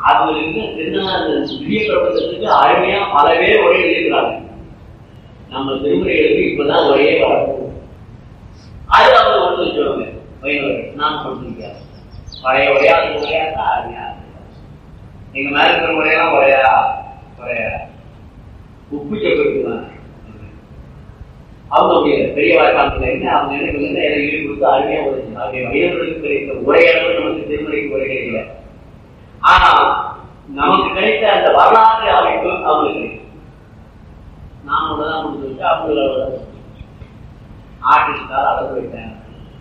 அது இருந்து திருநாள் திவ்ய பிரபந்தத்துக்கு அருமையா பல பேர் ஒரே எழுதுகிறாங்க நம்ம திருமுறைகளுக்கு இப்பதான் ஒரே வரப்போம் அது அவங்க ஒன்று வச்சுருவாங்க வைணவர்கள் நான் சொல்லிருக்கேன் பழைய ஒரே அது முறையா தான் அருமையா எங்க மேல இருக்கிற முறையெல்லாம் ஒரையா ஒரையா உப்பு சொல்லிருக்குதான் அவங்க அப்படி பெரிய வாய்க்காலத்துல என்ன அவங்க எனக்கு வந்து எனக்கு ஈடு கொடுத்து அருமையா உதவி அவங்க வைணவர்களுக்கு கிடைத்த ஒரே அளவு நமக்கு திருமுறைக்கு ஒரே கிடைக்கல ஆனா நமக்கு கிடைத்த அந்த வரலாற்று அமைப்பு அவங்களுக்கு கிடைக்கும் நான் ஒண்ணுதான் கொடுத்து வச்சு அவங்களோட ஆர்டிஸ்டால் அளவு வைத்தேன்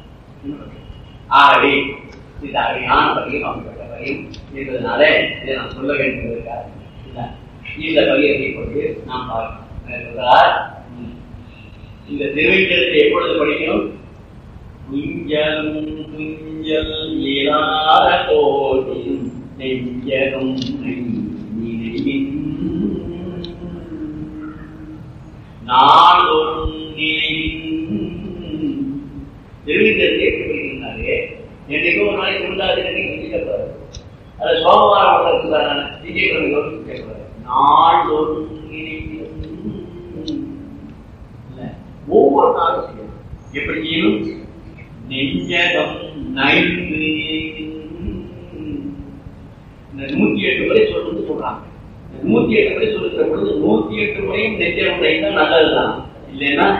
ஆகவே இது அருமையான பதியம் அவங்கப்பட்ட பதியம் என்பதனால இதை நான் சொல்ல வேண்டும் இருக்கார் இந்த பதியத்தை கொண்டு நாம் பார்க்கிறோம் இந்த திருவைக்கத்தை எப்பொழுது படிக்கணும் குஞ்சலும் குஞ்சல் இயலாத கோடியும் நெஞ்சகம் நினைவின் நாளொரும் நினைவின் திருவிழத்தை எப்படி படிக்கிறாரு என்னைக்கோ ஒரு நாளைக்கு திருவிழாதினத்தை முடிக்கப்படாது அது சோமவாரம் இருக்கிறாரு விஜயகிழமை யோசிச்சு கேட்கிறாரு நாளொரும் நினைவின் ஒவ்வொரு நாளும் செய்யணும் எப்படி செய்யணும் நெஞ்சகம் நைந்து இந்த நூத்தி எட்டு முறை சொல்றது சொல்றாங்க நூத்தி எட்டு முறை சொல்லுகிற பொழுது நூத்தி எட்டு முறையும் நெஞ்சகம் நைந்தா நல்லதுதான் இல்லைன்னா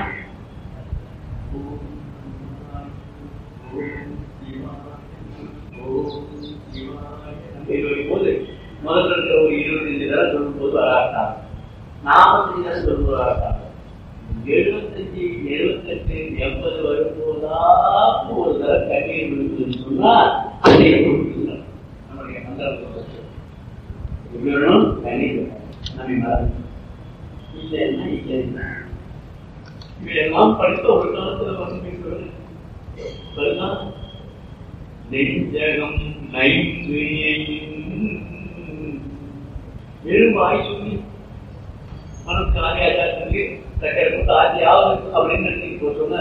போது முதல்ல இருக்கிற ஒரு இருபத்தஞ்சு தடவை சொல்லும் போது வராட்டாங்க நாற்பத்தஞ்சு தடவை சொல்லும் வராட்டாங்க எழுபத்தஞ்சு எழுபத்தெட்டு எண்பது வரும்போதா ஒரு தடவை கண்ணீர் விழுக்குதுன்னு சொன்னா அதை கொடுத்துருங்க நம்முடைய மந்திரத்தை இவ்வளவு கண்ணீர் நம்ம மறந்து இல்லைன்னா இல்லைன்னா இவையெல்லாம் படித்த ஒரு காலத்துல வந்து நெஞ்சகம் நைந்து எழுவாய் சொல்லி மனசு ஆதியாச்சாரத்துக்கு சக்கரை போட்டு ஆதியாவது அப்படின்னு நினைச்சு சொன்னா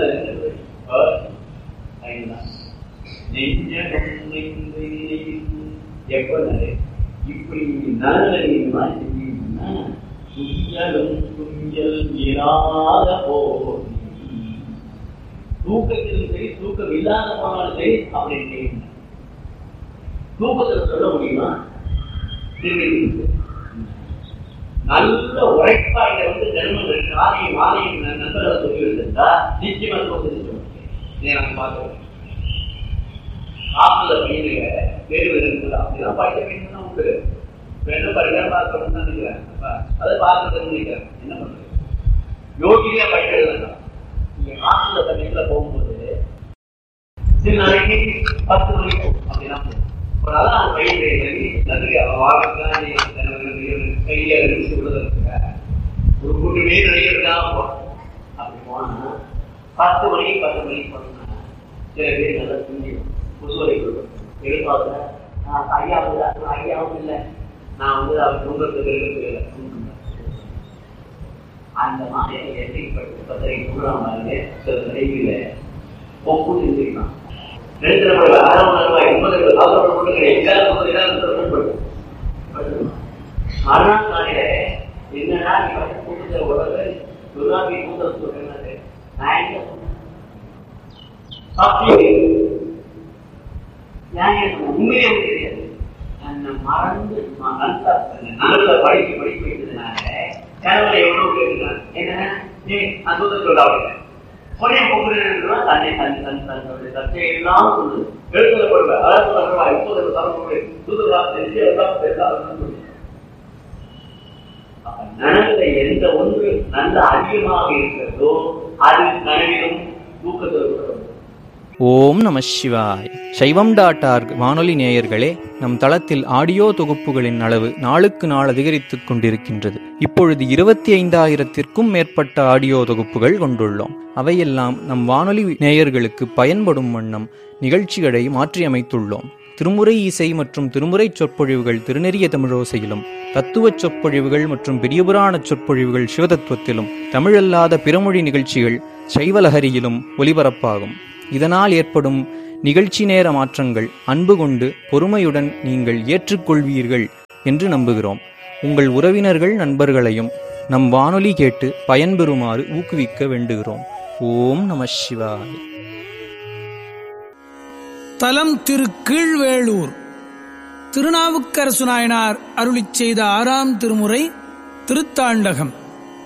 நெஞ்சகம் நைந்து எப்ப இப்படி நலவழிமா செஞ்சீங்கன்னா குஞ்சலும் குஞ்சல் இராத போதி தூக்கத்திலும் சரி தூக்கம் இல்லாத போனாலும் சரி அப்படின்னு செய்யுங்க தூக்கத்தில் சொல்ல முடியுமா நல்ல உழைப்பா இதை வந்து ஜென்மங்கள் காலையும் மாலையும் நண்பர்களை சொல்லி வச்சிருந்தா நிச்சயமா தூக்கத்தில் சொல்ல முடியும் இதை நம்ம பார்க்கிறோம் காப்புல பையனுங்க வேறு வேறு இருக்குது அப்படிதான் படிக்க வேணும்னா உண்டு என்ன படிக்க பார்க்கணும்னு நினைக்கிறேன் அதை பார்க்கறதுன்னு நினைக்கிறேன் என்ன பண்றது யோகியா படிக்கிறது வேண்டாம் நீங்க காசுல தண்ணிக்குள்ள போகும்போது சில நாளைக்கு பத்து மணிக்கு அப்படின்னா ஒரு நாள் அவன் பையன் நன்றி அவன் வாழ்க்கை கையில இருந்து விடுதற்கு ஒரு கூட்டு மீன் நினைக்கிறதுக்காக போறான் அப்படி போனா பத்து மணிக்கு பத்து மணிக்கு போனா சில பேர் நல்லா தூங்கிடும் முசுவரை கொடுக்கும் எதிர்பார்க்க ஐயாவும் இல்லை ஐயாவும் இல்லை நான் வந்து அவர் தூங்குறதுக்கு இருக்கிறது அந்த மாதிரி எண்ணிக்கப்பட்டு பத்திரை கூடாமல் சில நிலையில ஒப்பு செஞ்சிருக்கான் ரெண்டு நம்ம அரை மணி நேரம் எண்பது சாப்பிட போட்டு எங்காவது மறுநாள் காலையில என்னடா நீ வந்து கூட்டத்தை உடனே துர்காபி கூட்டத்தை சொல்றேன் நான் எங்க சொன்னேன் உண்மையே தெரியாது மறந்து நல்ல படிப்பு படிப்பு வைத்ததுனால கனவுல எவ்வளவு கேட்டுக்கிறான் என்ன நீ அந்த சொல்ல கொடிய பொங்குறா தன்னை தன் தன் தன்னுடைய சர்ச்சையெல்லாம் சொல்லுது எழுத்துல போடுவேன் அதாவது சொல்றவா இப்போது தலைமுறை புதுதா தெரிஞ்சு எல்லாம் பேசாதான் நனவுல எந்த ஒன்று நல்ல அதிகமாக இருக்கிறதோ அது நனவிலும் தூக்கத்தில் ஓம் நம சிவாய் சைவம் டாட் ஆர்க் வானொலி நேயர்களே நம் தளத்தில் ஆடியோ தொகுப்புகளின் அளவு நாளுக்கு நாள் அதிகரித்துக் கொண்டிருக்கின்றது இப்பொழுது இருபத்தி ஐந்தாயிரத்திற்கும் மேற்பட்ட ஆடியோ தொகுப்புகள் கொண்டுள்ளோம் அவையெல்லாம் நம் வானொலி நேயர்களுக்கு பயன்படும் வண்ணம் நிகழ்ச்சிகளை மாற்றியமைத்துள்ளோம் திருமுறை இசை மற்றும் திருமுறை சொற்பொழிவுகள் திருநெறிய தமிழோசையிலும் தத்துவச் சொற்பொழிவுகள் மற்றும் பெரியபுராண சொற்பொழிவுகள் சிவதத்துவத்திலும் தமிழல்லாத பிறமொழி நிகழ்ச்சிகள் சைவலஹரியிலும் ஒலிபரப்பாகும் இதனால் ஏற்படும் நிகழ்ச்சி நேர மாற்றங்கள் அன்பு கொண்டு பொறுமையுடன் நீங்கள் ஏற்றுக்கொள்வீர்கள் என்று நம்புகிறோம் உங்கள் உறவினர்கள் நண்பர்களையும் நம் வானொலி கேட்டு பயன்பெறுமாறு ஊக்குவிக்க வேண்டுகிறோம் ஓம் நம சிவாய தலம் திரு கீழ்வேளூர் திருநாவுக்கரசு நாயனார் அருளிச் செய்த ஆறாம் திருமுறை திருத்தாண்டகம்